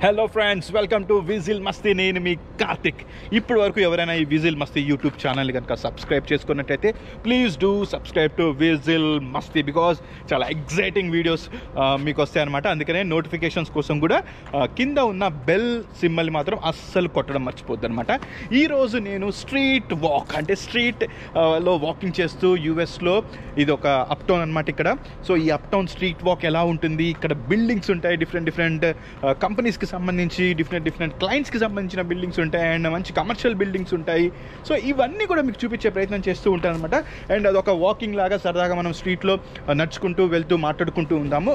Hello friends welcome to whistle మస్తీ నేను మీ కార్తిక్ ఇప్పటి వరకు ఎవరైనా ఈ విజిల్ మస్తీ యూట్యూబ్ ఛానల్ కనుక సబ్స్క్రైబ్ చేసుకున్నట్టయితే please do subscribe to whistle మస్తీ బికాజ్ చాలా ఎగ్జైటింగ్ వీడియోస్ మీకు వస్తాయన్నమాట అందుకనే నోటిఫికేషన్స్ కోసం కూడా ఆ, కింద ఉన్న బెల్ సింబల్ మాత్రం అస్సలు కొట్టడం మర్చిపోద్దు అనమాట ఈరోజు నేను స్ట్రీట్ వాక్ అంటే స్ట్రీట్ లో వాకింగ్ చేస్తూ యూఎస్లో ఇది ఒక అప్ టౌన్ అనమాట ఇక్కడ సో ఈ అప్ టౌన్ స్ట్రీట్ వాక్ ఎలా ఉంటుంది ఇక్కడ బిల్డింగ్స్ ఉంటాయి డిఫరెంట్ డిఫరెంట్ కంపెనీస్కి సంబంధించి డిఫరెంట్ డిఫరెంట్ క్లయింట్స్కి సంబంధించిన బిల్డింగ్స్ ఉంటాయి అండ్ మంచి కమర్షియల్ బిల్డింగ్స్ ఉంటాయి సో ఇవన్నీ కూడా మీకు చూపించే ప్రయత్నం చేస్తూ ఉంటాను అనమాట అండ్ అదొక వాకింగ్ లాగా సరదాగా మనం స్ట్రీట్లో నడుచుకుంటూ వెళ్తూ మాట్లాడుకుంటూ ఉందాము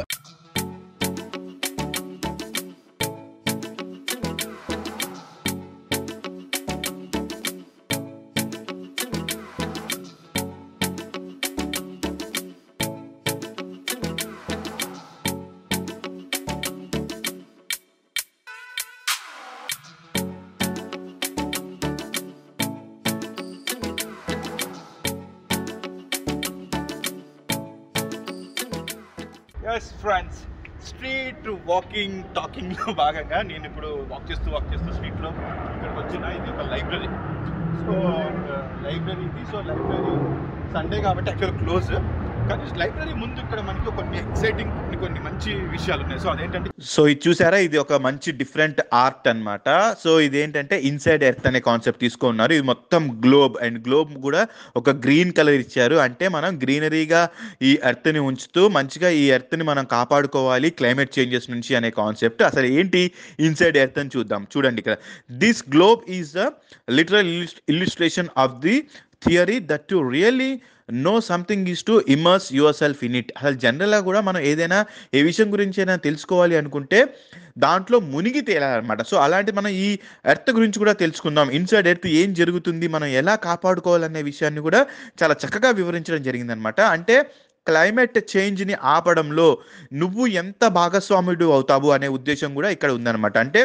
ఎస్ ఫ్రెండ్స్ స్ట్రీట్ వాకింగ్ టాకింగ్లో భాగంగా నేను ఇప్పుడు వాక్ చేస్తూ వాక్ చేస్తూ స్ట్రీట్లో ఇక్కడికి వచ్చిన ఇది ఒక లైబ్రరీ సో లైబ్రరీ ఇది సో లైబ్రరీ సండే కాబట్టి యాక్చువల్ క్లోజ్ కానీ లైబ్రరీ ముందు ఇక్కడ మనకి కొన్ని ఎక్సైటింగ్ కొన్ని కొన్ని మంచి విషయాలు ఉన్నాయి సో అదేంటంటే సో ఇది చూసారా ఇది ఒక మంచి డిఫరెంట్ ఆర్ట్ అన్నమాట సో ఇదేంటంటే ఇన్సైడ్ ఎర్త్ అనే కాన్సెప్ట్ తీసుకున్నారు ఇది మొత్తం గ్లోబ్ అండ్ గ్లోబ్ కూడా ఒక గ్రీన్ కలర్ ఇచ్చారు అంటే మనం గ్రీనరీగా ఈ ఎర్త్ ని ఉంచుతూ మంచిగా ఈ ఎర్త్ ని మనం కాపాడుకోవాలి క్లైమేట్ చేంజెస్ నుంచి అనే కాన్సెప్ట్ అసలు ఏంటి ఇన్సైడ్ ఎర్త్ అని చూద్దాం చూడండి ఇక్కడ this globe is the literal illustration of the theory that to really know something is to immerse yourself in it అసలు జనరల్గా కూడా మనం ఏదైనా ఏ విషయం గురించి అయినా తెలుసుకోవాలి అనుకుంటే దాంట్లో మునిగి తేలాలన్నమాట సో అలాంటి మనం ఈ ఎర్త్ గురించి కూడా తెలుసుకుందాం ఇన్సైడ్ ఎర్త్ ఏం జరుగుతుంది మనం ఎలా కాపాడుకోవాలనే విషయాన్ని కూడా చాలా చక్కగా వివరించడం జరిగిందనమాట అంటే క్లైమేట్ చేంజ్ని ఆపడంలో నువ్వు ఎంత భాగస్వాముడు అవుతావు అనే ఉద్దేశం కూడా ఇక్కడ ఉందన్నమాట అంటే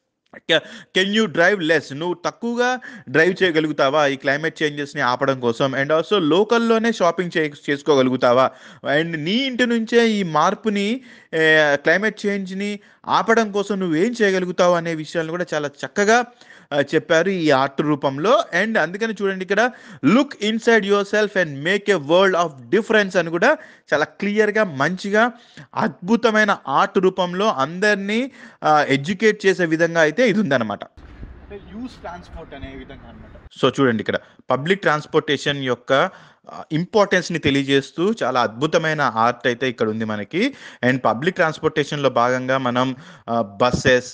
కెన్ యూ డ్రైవ్ లెస్ నువ్వు తక్కువగా డ్రైవ్ చేయగలుగుతావా ఈ క్లైమేట్ చేంజెస్ని ఆపడం కోసం అండ్ ఆల్సో లోకల్లోనే షాపింగ్ చే చేసుకోగలుగుతావా అండ్ నీ ఇంటి నుంచే ఈ మార్పుని క్లైమేట్ చేంజ్ని ఆపడం కోసం నువ్వు ఏం చేయగలుగుతావు అనే విషయాలను కూడా చాలా చక్కగా ఆ, చెప్పారు ఈ ఆర్ట్ రూపంలో అండ్ అందుకని చూడండి ఇక్కడ look inside yourself and make a world of difference అని కూడా చాలా క్లియర్గా మంచిగా అద్భుతమైన ఆర్ట్ రూపంలో అందరినీ ఎడ్యుకేట్ చేసే విధంగా అయితే ఇది ఉందన్నమాట యూస్ ట్రాన్స్పోర్ట్ అనే విధంగా అనమాట సో చూడండి ఇక్కడ పబ్లిక్ ట్రాన్స్పోర్టేషన్ యొక్క ఇంపార్టెన్స్ని తెలియజేస్తూ చాలా అద్భుతమైన ఆర్ట్ అయితే ఇక్కడ ఉంది మనకి అండ్ పబ్లిక్ ట్రాన్స్పోర్టేషన్లో భాగంగా మనం బస్సెస్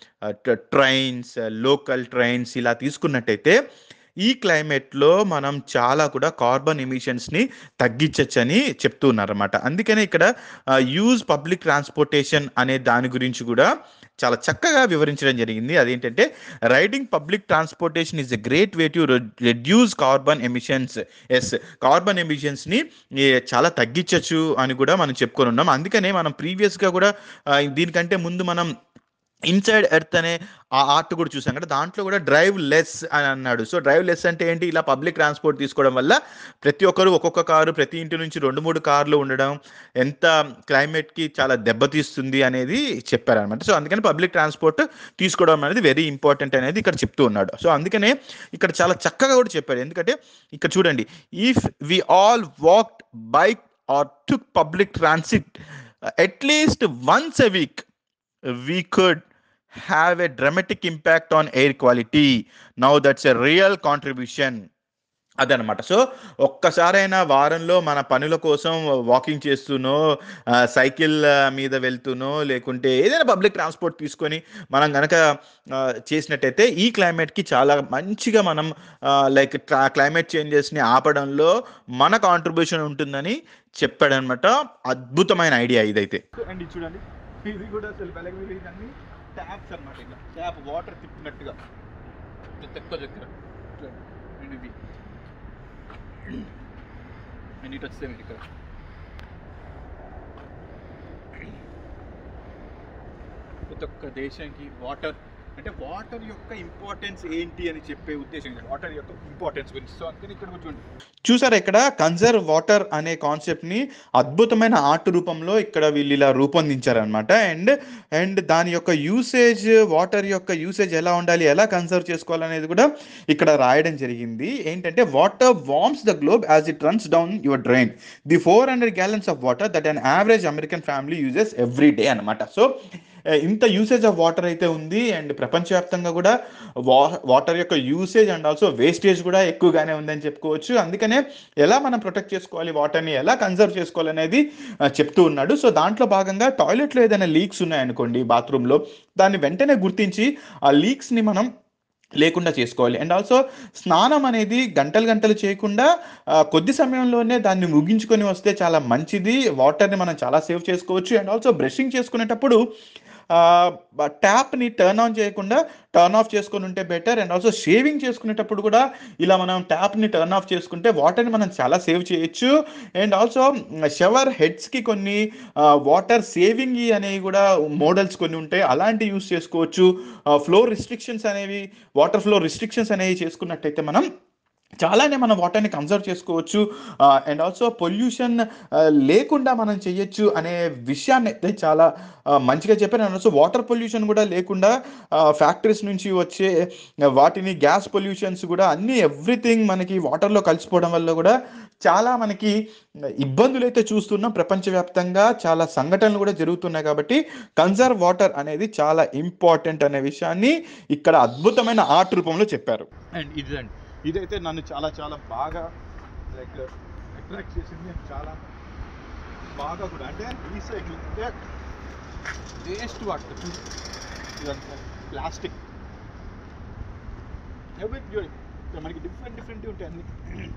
ట్రైన్స్ లోకల్ ట్రైన్స్ ఇలా తీసుకున్నట్టయితే ఈ క్లైమేట్లో మనం చాలా కూడా కార్బన్ ఎమిషన్స్ని తగ్గించచ్చని చెప్తున్నారన్నమాట అందుకనే ఇక్కడ యూజ్ పబ్లిక్ ట్రాన్స్పోర్టేషన్ అనే దాని గురించి కూడా చాలా చక్కగా వివరించడం జరిగింది అదేంటంటే riding public transportation is a great way to reduce carbon emissions yes carbon ఎమిషన్స్ని చాలా తగ్గించచ్చు అని కూడా మనం చెప్పుకొని ఉన్నాం అందుకనే మనం ప్రీవియస్గా కూడా ఆ, దీనికంటే ముందు మనం ఇన్సైడ్ ఎర్త్ అనే ఆ ఆర్ట్ కూడా చూసాం కదా దాంట్లో కూడా డ్రైవ్ లెస్ అని అన్నాడు సో డ్రైవ్ లెస్ అంటే ఏంటి ఇలా పబ్లిక్ ట్రాన్స్పోర్ట్ తీసుకోవడం వల్ల ప్రతి ఒక్కరు ఒక్కొక్క కారు ప్రతి ఇంటి నుంచి రెండు మూడు కార్లు ఉండడం ఎంత క్లైమేట్కి చాలా దెబ్బతీస్తుంది అనేది చెప్పారనమాట సో అందుకని పబ్లిక్ ట్రాన్స్పోర్ట్ తీసుకోవడం అనేది వెరీ ఇంపార్టెంట్ అనేది ఇక్కడ చెప్తూ ఉన్నాడు సో అందుకనే ఇక్కడ చాలా చక్కగా కూడా చెప్పాడు ఎందుకంటే ఇక్కడ చూడండి if we all walked bike or took public transit at least once a week we could have a dramatic impact on air quality. Now that's a real contribution. అదనమాట సో ఒక్కసారైనా వారంలో మన పనుల కోసం వాకింగ్ చేస్తూనో ఆ, సైకిల్ ఆ, మీద వెళ్తూనో లేకుంటే ఏదైనా పబ్లిక్ ట్రాన్స్పోర్ట్ తీసుకొని మనం కనుక చేసినట్టయితే ఈ క్లైమేట్కి చాలా మంచిగా మనం లైక్ క్లైమేట్ చేంజెస్ని ఆపడంలో మన కాంట్రిబ్యూషన్ ఉంటుందని చెప్పాడనమాట అద్భుతమైన ఐడియా ఇదైతే అండ్ ఇది చూడండి ఇది కూడా అసలు వెలగ ఇదన్నీ ట్యాప్స్ అనమాట ఇట్లా ట్యాప్ వాటర్ తిప్పినట్టుగా తెక్క దగ్గర అండ్ ఇది అండ్ ఇటు వస్తే మీరు ఇక్కడ ప్రతి ఒక్క దేశానికి వాటర్ అంటే వాటర్ యొక్క ఇంపార్టెన్స్ ఏంటి అని చెప్పే ఉద్దేశం వాటర్ యొక్క ఇంపార్టెన్స్ గురించి సో అందుకని ఇక్కడ చూడండి చూసారా ఇక్కడ కన్జర్వ్ వాటర్ అనే కాన్సెప్ట్ ని అద్భుతమైన ఆర్ట్ రూపంలో ఇక్కడ వీళ్ళు ఇలా రూపొందించారనమాట అండ్ అండ్ దాని యొక్క యూసేజ్ వాటర్ యొక్క యూసేజ్ ఎలా ఉండాలి ఎలా కన్సర్వ్ చేసుకోవాలనేది కూడా ఇక్కడ రాయడం జరిగింది ఏంటంటే water warms the globe as it runs down your drain the four hundred gallons of water that an average American family uses every day అనమాట సో ఇంత యూసేజ్ ఆఫ్ వాటర్ అయితే ఉంది అండ్ ప్రపంచవ్యాప్తంగా కూడా వా వాటర్ యొక్క యూసేజ్ అండ్ ఆల్సో వేస్టేజ్ కూడా ఎక్కువగానే ఉందని చెప్పుకోవచ్చు అందుకనే ఎలా మనం ప్రొటెక్ట్ చేసుకోవాలి వాటర్ని ఎలా కన్సర్వ్ చేసుకోవాలి అనేది ఆ, చెప్తూ ఉన్నాడు సో దాంట్లో భాగంగా టాయిలెట్లో ఏదైనా లీక్స్ ఉన్నాయనుకోండి బాత్రూంలో దాన్ని వెంటనే గుర్తించి ఆ లీక్స్ని మనం లేకుండా చేసుకోవాలి అండ్ ఆల్సో స్నానం అనేది గంటలు గంటలు చేయకుండా ఆ, కొద్ది సమయంలోనే దాన్ని ముగించుకొని వస్తే చాలా మంచిది వాటర్ని మనం చాలా సేవ్ చేసుకోవచ్చు అండ్ ఆల్సో బ్రషింగ్ చేసుకునేటప్పుడు ట్యాప్ని టర్న్ ఆన్ చేయకుండా టర్న్ ఆఫ్ చేసుకొని ఉంటే బెటర్ అండ్ ఆల్సో షేవింగ్ చేసుకునేటప్పుడు కూడా ఇలా మనం ట్యాప్ని టర్న్ ఆఫ్ చేసుకుంటే వాటర్ని మనం చాలా సేవ్ చేయొచ్చు అండ్ ఆల్సో షవర్ హెడ్స్కి కొన్ని వాటర్ సేవింగ్ అనేవి కూడా మోడల్స్ కొన్ని ఉంటాయి అలాంటి యూస్ చేసుకోవచ్చు ఫ్లో రిస్ట్రిక్షన్స్ అనేవి వాటర్ ఫ్లో రిస్ట్రిక్షన్స్ అనేవి చేసుకున్నట్టయితే మనం చాలానే మనం వాటర్ని కన్సర్వ్ చేసుకోవచ్చు అండ్ ఆల్సో పొల్యూషన్ లేకుండా మనం చేయొచ్చు అనే విషయాన్ని అయితే చాలా ఆ, మంచిగా చెప్పారు అండ్ ఆల్సో వాటర్ పొల్యూషన్ కూడా లేకుండా ఫ్యాక్టరీస్ నుంచి వచ్చే వాటిని గ్యాస్ పొల్యూషన్స్ కూడా అన్ని ఎవ్రీథింగ్ మనకి వాటర్లో కలిసిపోవడం వల్ల కూడా చాలా మనకి ఇబ్బందులు అయితే చూస్తున్నాం ప్రపంచవ్యాప్తంగా చాలా సంఘటనలు కూడా జరుగుతున్నాయి కాబట్టి కన్సర్వ్ వాటర్ అనేది చాలా ఇంపార్టెంట్ అనే విషయాన్ని ఇక్కడ అద్భుతమైన ఆర్ట్ రూపంలో చెప్పారు అండ్ ఇదండి ఇదైతే నన్ను చాలా చాలా బాగా లైక్ అట్రాక్ట్ చేసింది and చాలా బాగా కూడా అంటే రీసైక్లింగ్ అంటే వేస్ట్ వాటర్ ఇదంతా ప్లాస్టిక్ ఎవరి చూడండి మనకి డిఫరెంట్ డిఫరెంట్ ఉంటాయి అన్ని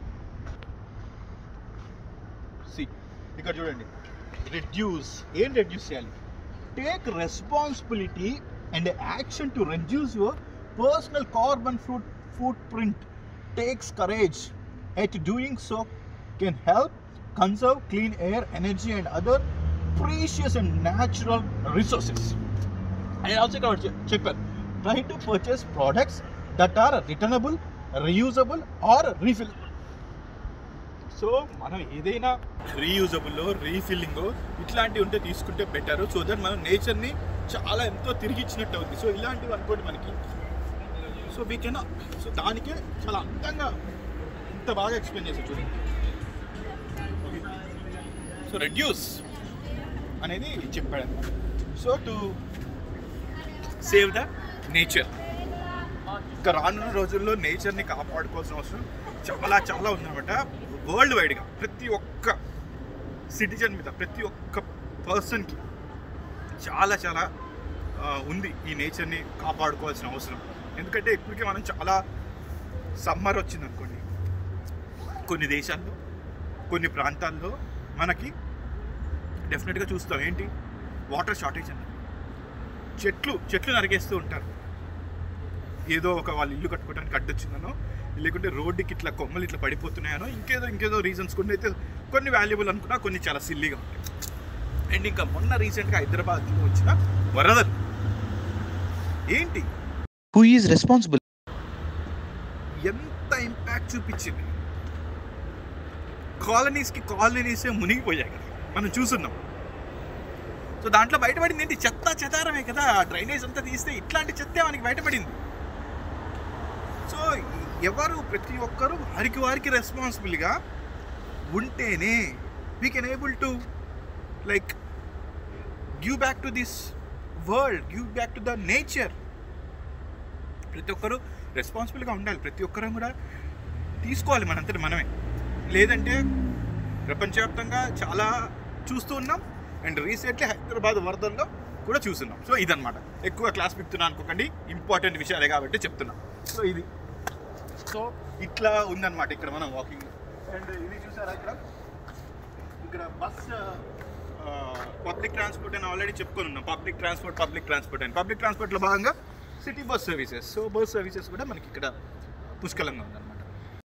సి ఇక్కడ చూడండి రెడ్యూస్ ఏం రెడ్యూస్ చేయాలి take responsibility and action to reduce your personal carbon foot footprint takes courage at doing so can help conserve clean air energy and other precious and natural resources and also ఇక్కడ చె- చెప్పారు try to purchase products that are returnable reusable or refill so మనం ఏదైనా reusable refilling ఇట్లాంటివి ఉంటే తీసుకుంటే better so that మనం నేచర్ని చాలా ఎంతో తిరిగి ఇచ్చినట్టు అవుతుంది సో ఇలాంటివి అనుకోండి మనకి సో వీ కెన్ సో దానికే చాలా అందంగా ఇంత బాగా ఎక్స్ప్లెయిన్ చేసి చూడండి సో రెడ్యూస్ అనేది చెప్పాడు అనమాట so to save the nature ఇంకా రానున్న రోజుల్లో నేచర్ని కాపాడుకోవాల్సిన అవసరం చాలా చాలా ఉందన్నమాట వరల్డ్ వైడ్గా ప్రతి ఒక్క సిటిజన్ మీద ప్రతి ఒక్క పర్సన్కి చాలా చాలా ఆ, ఉంది ఈ నేచర్ని కాపాడుకోవాల్సిన అవసరం ఎందుకంటే ఇప్పటికే మనం చాలా సమ్మర్ వచ్చింది అనుకోండి కొన్ని దేశాల్లో కొన్ని ప్రాంతాల్లో మనకి డెఫినెట్గా చూస్తాం ఏంటి వాటర్ షార్టేజ్ అన్న చెట్లు చెట్లు నరికేస్తూ ఉంటారు ఏదో ఒక వాళ్ళు ఇల్లు కట్టుకోవడానికి అడ్డొచ్చిందనో లేకుంటే రోడ్డుకి ఇట్లా కొమ్మలు ఇట్లా పడిపోతున్నాయనో ఇంకేదో ఇంకేదో రీజన్స్ కొన్ని అయితే కొన్ని వాల్యుబుల్ అనుకున్నా కొన్ని చాలా సిల్లీగా ఉంటాయి అండ్ ఇంకా మొన్న రీసెంట్గా హైదరాబాద్లో వచ్చిన వరదలు ఏంటి హూ ఈజ్ రెస్పాన్సిబుల్ ఎంత ఇంపాక్ట్ చూపించింది కాలనీస్కి కాలనీసే మునిగిపోయాయి కదా మనం చూస్తున్నాం సో దాంట్లో బయటపడింది ఏంటి చెత్త చెదారమే కదా డ్రైనేజ్ అంతా తీస్తే ఇట్లాంటి చెత్తే మనకి బయటపడింది సో ఎవరు ప్రతి ఒక్కరు వారికి వారికి రెస్పాన్సిబుల్గా ఉంటేనే we can able to like give back to this world give back to the nature ప్రతి ఒక్కరు రెస్పాన్సిబుల్గా ఉండాలి ప్రతి ఒక్కరం కూడా తీసుకోవాలి మనంతటి మనమే లేదంటే ప్రపంచవ్యాప్తంగా చాలా చూస్తూ ఉన్నాం అండ్ రీసెంట్లీ హైదరాబాద్ వరదల్లో కూడా చూస్తున్నాం సో ఇదన్నమాట ఎక్కువ క్లాస్ పిక్తున్నా అనుకోకండి ఇంపార్టెంట్ విషయాలే కాబట్టి చెప్తున్నా సో ఇది సో ఇట్లా ఉందన్నమాట ఇక్కడ మనం వాకింగ్ అండ్ ఇది చూసారా ఇక్కడ ఇక్కడ బస్ పబ్లిక్ ట్రాన్స్పోర్ట్ అని ఆల్రెడీ చెప్పుకొని ఉన్నాం పబ్లిక్ ట్రాన్స్పోర్ట్ పబ్లిక్ ట్రాన్స్పోర్ట్ అని పబ్లిక్ ట్రాన్స్పోర్ట్లో భాగంగా city bus services so bus services కూడా మనకి ఇక్కడ పుష్కలంగా ఉందన్నమాట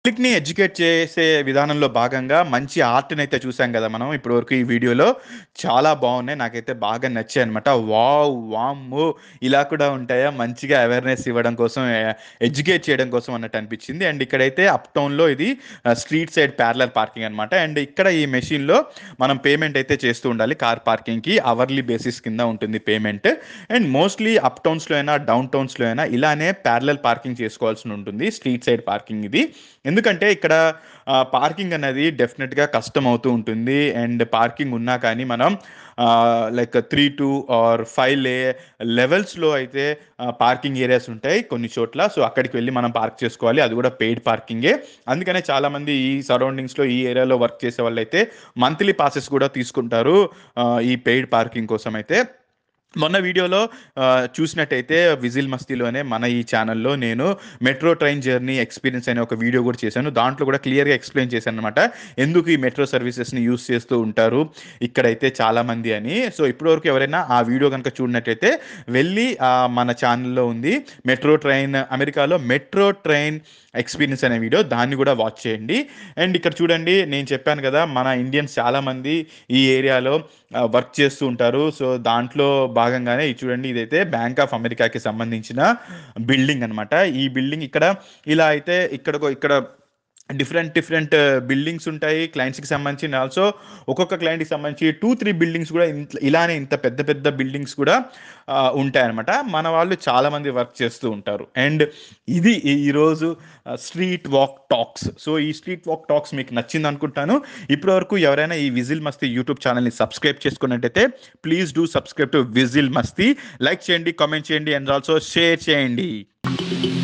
పబ్లిక్ని ఎడ్యుకేట్ చేసే విధానంలో భాగంగా మంచి ఆర్ట్ని అయితే చూసాం కదా మనం ఇప్పటివరకు ఈ వీడియోలో చాలా బాగున్నాయి నాకైతే బాగా నచ్చాయి అనమాట వావ్ వామ్మో ఇలా కూడా ఉంటాయా మంచిగా అవేర్నెస్ ఇవ్వడం కోసం ఎడ్యుకేట్ చేయడం కోసం అన్నట్టు అనిపించింది అండ్ ఇక్కడైతే అప్ టౌన్లో ఇది స్ట్రీట్ సైడ్ ప్యారలర్ పార్కింగ్ అనమాట అండ్ ఇక్కడ ఈ మెషిన్లో మనం పేమెంట్ అయితే చేస్తూ ఉండాలి కార్ పార్కింగ్కి అవర్లీ బేసిస్ కింద ఉంటుంది పేమెంట్ అండ్ మోస్ట్లీ అప్ టౌన్స్లో అయినా డౌన్ టౌన్స్లో అయినా ఇలానే ప్యారలల్ పార్కింగ్ చేసుకోవాల్సి ఉంటుంది స్ట్రీట్ సైడ్ పార్కింగ్ ఇది ఎందుకంటే ఇక్కడ పార్కింగ్ అనేది డెఫినెట్గా కష్టం అవుతూ ఉంటుంది అండ్ పార్కింగ్ ఉన్నా కానీ మనం like three two or five లే లెవెల్స్లో అయితే పార్కింగ్ ఏరియాస్ ఉంటాయి కొన్ని చోట్ల సో అక్కడికి వెళ్ళి మనం పార్క్ చేసుకోవాలి అది కూడా పెయిడ్ పార్కింగే అందుకనే చాలామంది ఈ సరౌండింగ్స్లో ఈ ఏరియాలో వర్క్ చేసే వాళ్ళు అయితే మంత్లీ పాసెస్ కూడా తీసుకుంటారు ఈ పెయిడ్ పార్కింగ్ కోసం అయితే మొన్న వీడియోలో చూసినట్టయితే విజిల్ మస్తీలోనే మన ఈ ఛానల్లో నేను మెట్రో ట్రైన్ జర్నీ ఎక్స్పీరియన్స్ అనే ఒక వీడియో కూడా చేశాను దాంట్లో కూడా క్లియర్గా ఎక్స్ప్లెయిన్ చేశాను అనమాట ఎందుకు ఈ మెట్రో సర్వీసెస్ని యూస్ చేస్తూ ఉంటారు ఇక్కడైతే చాలామంది అని సో ఇప్పటివరకు ఎవరైనా ఆ వీడియో కనుక చూడనట్టయితే వెళ్ళి మన ఛానల్లో ఉంది మెట్రో ట్రైన్ అమెరికాలో మెట్రో ట్రైన్ ఎక్స్పీరియన్స్ అనే వీడియో దాన్ని కూడా వాచ్ చేయండి అండ్ ఇక్కడ చూడండి నేను చెప్పాను కదా మన ఇండియన్స్ చాలామంది ఈ ఏరియాలో వర్క్ చేస్తూ ఉంటారు సో దాంట్లో భాగంగానే ఇది చూడండి ఇదైతే బ్యాంక్ ఆఫ్ అమెరికాకి సంబంధించిన బిల్డింగ్ అనమాట ఈ బిల్డింగ్ ఇక్కడ ఇలా అయితే ఇక్కడ ఇక్కడ డిఫరెంట్ డిఫరెంట్ బిల్డింగ్స్ ఉంటాయి క్లయింట్స్కి సంబంధించి ఆల్సో ఒక్కొక్క క్లయింట్కి సంబంధించి టూ త్రీ బిల్డింగ్స్ కూడా ఇంత ఇలానే ఇంత పెద్ద పెద్ద బిల్డింగ్స్ కూడా ఉంటాయన్నమాట మన వాళ్ళు చాలామంది వర్క్ చేస్తూ ఉంటారు అండ్ ఇది ఈరోజు స్ట్రీట్ వాక్ టాక్స్ సో ఈ స్ట్రీట్ వాక్ టాక్స్ మీకు నచ్చింది అనుకుంటాను ఇప్పటివరకు ఎవరైనా ఈ విజిల్ మస్తీ యూట్యూబ్ ఛానల్ని సబ్స్క్రైబ్ చేసుకున్నట్టయితే please do subscribe to whistle మస్తీ లైక్ చేయండి కామెంట్ చేయండి అండ్ ఆల్సో షేర్ చేయండి